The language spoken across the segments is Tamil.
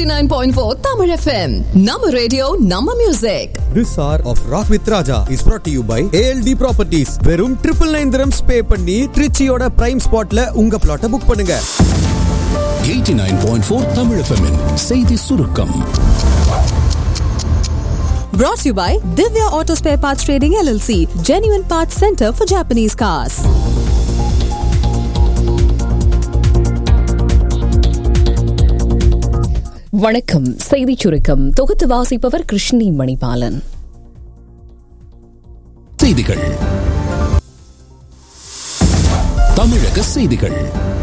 89.4 Tamil FM. Nama radio, Nama music. This hour of Rock with Raja is brought to you by ALD Properties. வெறும் ட்ரிபிள் நைன் திரம்ஸ் பே பண்ணி ட்ரிச்சியோட பிரைம் ஸ்பாட்ல உங்க பிளாட்டை புக் பண்ணுங்க 89.4 Tamil FM -இன் செய்தி சுருக்கம் Brought to you by Divya Auto Spare Parts Trading LLC, genuine parts center for Japanese cars. வணக்கம் செய்திச் சுருக்கம் தொகுத்து வாசிப்பவர் கிருஷ்ணி மணிபாலன் செய்திகள் தமிழக செய்திகள்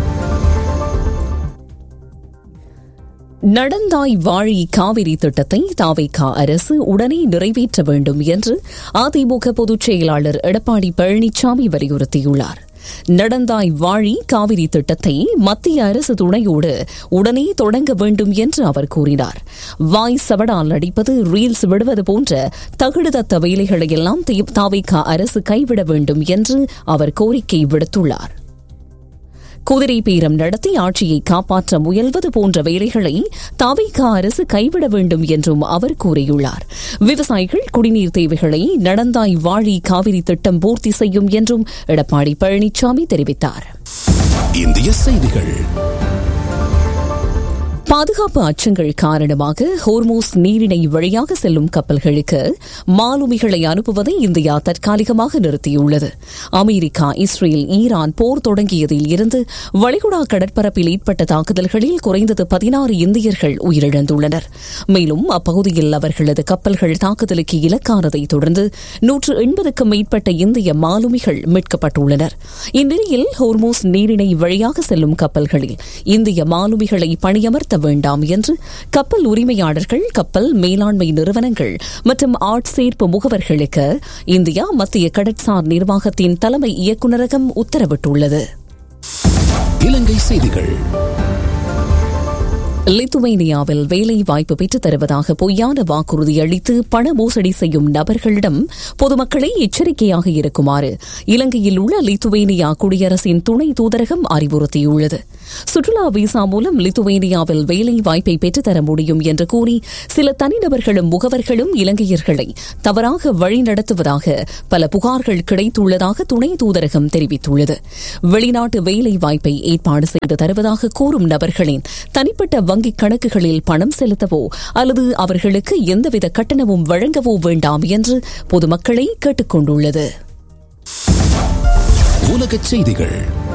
நடந்தாய் வாழி காவிரி திட்டத்தை தாவைக்கா அரசு உடனே நிறைவேற்ற வேண்டும் என்று அதிமுக பொதுச் செயலாளர் எடப்பாடி பழனிசாமி வலியுறுத்தியுள்ளார் நடந்தாய் வாழி காவிரி திட்டத்தை மத்திய அரசு துணையோடு உடனே தொடங்க வேண்டும் என்று அவர் கூறினார் வாய் சவடால் அடிப்பது ரீல்ஸ் விடுவது போன்ற தகுடுதத்த வேலைகளை எல்லாம் தாவைக்கா அரசு கைவிட வேண்டும் என்று அவர் கோரிக்கை விடுத்துள்ளார் குதிரை பேரம் நடத்தி ஆட்சியை காப்பாற்ற முயல்வது போன்ற வேலைகளை தாவைக்கா அரசு கைவிட வேண்டும் என்றும் அவர் கூறியுள்ளார் விவசாயிகள் குடிநீர் தேவைகளை நடந்தாய் வாழி காவிரி திட்டம் பூர்த்தி செய்யும் என்றும் எடப்பாடி பழனிசாமி தெரிவித்தார் இந்திய செய்திகள் பாதுகாப்பு அச்சங்கள் காரணமாக ஹோர்மோஸ் நீரிணை வழியாக செல்லும் கப்பல்களுக்கு மாலுமிகளை அனுப்புவதை இந்தியா தற்காலிகமாக நிறுத்தியுள்ளது அமெரிக்கா இஸ்ரேல் ஈரான் போர் தொடங்கியதில் இருந்து வளைகுடா கடற்பரப்பில் ஏற்பட்ட தாக்குதல்களில் குறைந்தது பதினாறு இந்தியர்கள் உயிரிழந்துள்ளனர் மேலும் அப்பகுதியில் அவர்களது கப்பல்கள் தாக்குதலுக்கு இலக்கானதை தொடர்ந்து நூற்று எண்பதுக்கும் மேற்பட்ட இந்திய மாலுமிகள் மீட்கப்பட்டுள்ளனர் இந்நிலையில் ஹோர்மோஸ் நீரிணை வழியாக செல்லும் கப்பல்களில் இந்திய மாலுமிகளை பணியமர்த்த வேண்டாம் என்று கப்பல் உரிமையாளர்கள் கப்பல் மேலாண்மை நிறுவனங்கள் மற்றும் ஆட்சேர்ப்பு முகவர்களுக்கு இந்தியா மத்திய கடற்சார் நிர்வாகத்தின் தலைமை இயக்குநரகம் உத்தரவிட்டுள்ளது இலங்கை செய்திகள் லித்துவேனியாவில் வேலை வாய்ப்பு பெற்றுத் தருவதாக பொய்யான வாக்குறுதி அளித்து பண மோசடி செய்யும் நபர்களிடம் பொதுமக்களை எச்சரிக்கையாக இருக்குமாறு இலங்கையில் உள்ள லித்துவேனியா குடியரசின் துணை தூதரகம் அறிவுறுத்தியுள்ளது சுற்றுலா விசா மூலம் லித்துவேனியாவில் வேலை வாய்ப்பை பெற்றுத்தர முடியும் என்று கூறி சில தனிநபர்களும் முகவர்களும் இலங்கையர்களை தவறாக வழிநடத்துவதாக பல புகார்கள் கிடைத்துள்ளதாக துணை தூதரகம் தெரிவித்துள்ளது வெளிநாட்டு வேலை வாய்ப்பை ஏற்பாடு செய்து தருவதாக கூறும் நபர்களின் தனிப்பட்ட வங்கிக் கணக்குகளில் பணம் செலுத்தவோ அல்லது அவர்களுக்கு எந்தவித கட்டணமும் வழங்கவோ வேண்டாம் என்று பொதுமக்களை கேட்டுக் கொண்டுள்ளது உலகச் செய்திகள்